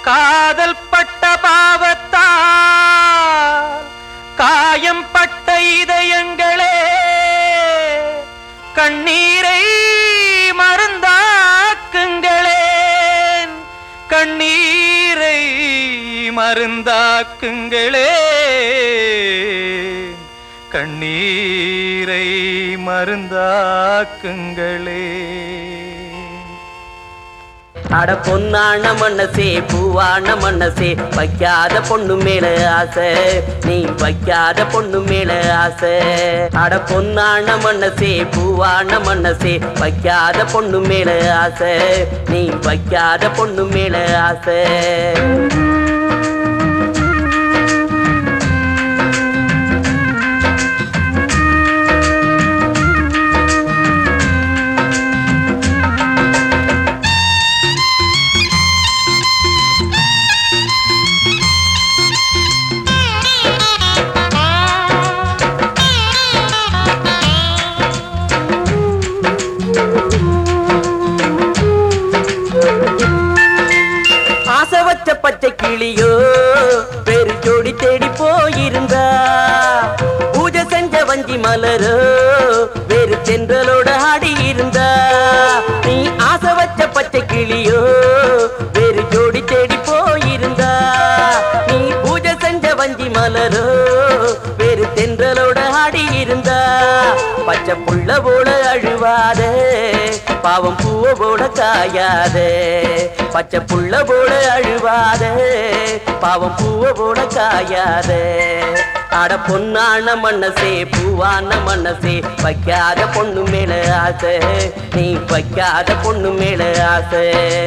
காதல் பட்ட பாவத்தால் காயம் பட்ட இதயங்களே கண்ணீரை மருந்தாக்குங்களேன் கண்ணீரை மருந்தாக்குங்களே கண்ணீரை மருந்தாக்குங்களே அட பொன்னான மனசே பூவான மனசே வைக்காத பொண்ணு மேல ஆசை நீ வைக்காத பொண்ணு மேல ஆசை அட பொன்னான மனசே பூவான மனசே வைக்காத பொண்ணு மேல ஆசை நீ வைக்காத பொண்ணு மேல ஆசை ஆசை வச்ச பச்சை கிளியோ பெரு ஜோடி தேடி போயிருந்தா பூஜை செஞ்ச வஞ்சி மலரோ வேறு தென்றலோட ஆடி இருந்தா நீ ஆசை வச்ச பச்சை கிளியோ வேறு ஜோடி தேடி போயிருந்தா நீ பூஜை செஞ்ச வஞ்சி மலரோ வேறு தென்றலோட ஆடி இருந்தா பச்சை புள்ள போல அழுவாதே பாவம் பூவ போல காயாதே பச்சை புள்ள போல அழுவாதே பாவம் பூவ போல காயாதே அட பொன்னான மனசே பூவான மனசே வைக்காத பொண்ணு மேல ஆசை நீ வைக்காத பொண்ணு மேல ஆசை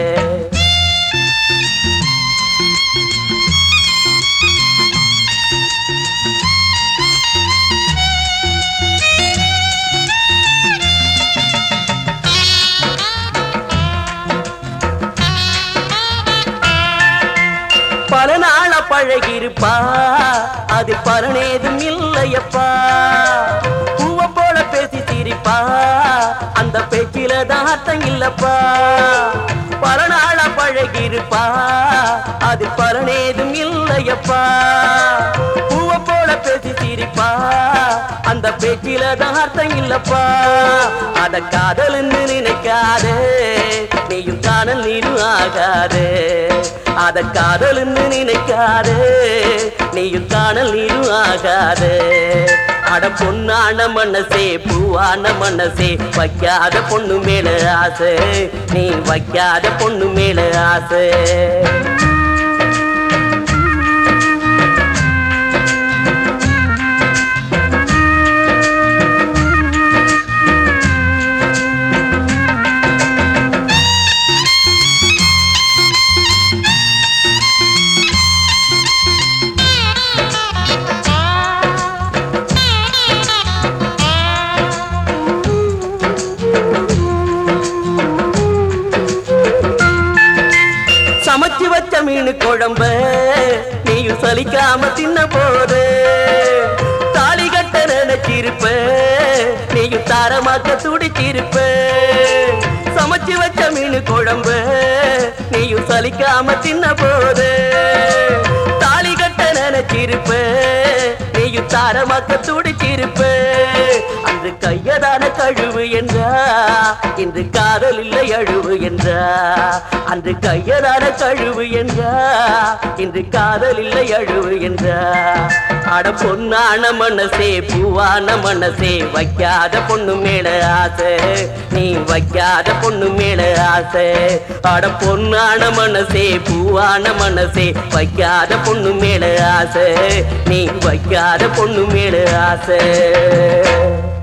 பல நாள பழகிருப்பா அது பலனேதும் இல்லையப்பா பூவ போல பேசி சிரிப்பா அந்த பேச்சில தான் அர்த்தம் இல்லப்பா பல நாள பழகிருப்பா அது பலனேதும் இல்லையப்பா பூவ போல பேசி சிரிப்பா அந்த பேச்சில தான் அர்த்தம் இல்லப்பா அத காதல்னு நினைக்காதே நீயும் காணல் நீரும் ஆகாதே அத காதல்னு நினைக்காதே நீயும் காணல் நீரும் ஆகாதே அட பொன்னான மனசே பூவான மனசே வைக்காத பொண்ணு மேல ஆசை நீ வைக்காத பொண்ணு மேல ஆசை சமைச்சு வச்ச மீன் குழம்ப நீயும் சலிக்காம தின்ன போது தாலி கட்ட நினைச்சிருப்ப நீயும் தாரமாக்க துடிச்சிருப்ப சமைச்சு வச்ச மீன் குழம்ப நீயும் சலிக்காம தின்ன போது தாலி கட்ட நினைச்சிருப்ப நீயும் தாரமாக்க துடிச்சிருப்ப அன்று கையதான கழுவு என்றா இன்று காதல் இல்லை அழுவு என்றா அன்று கையதான கழுவு என்றா இன்று காதல் இல்லை அழுவு என்றா அட பொன்னான மனசே பூவான மனசே வைக்காத பொண்ணு மேல ஆசை நீ வைக்காத பொண்ணு மேல ஆசை அட பொன்னான மனசே பூவான மனசே வைக்காத பொண்ணு மேல ஆசை நீ வைக்காத பொண்ணு மேல ஆசை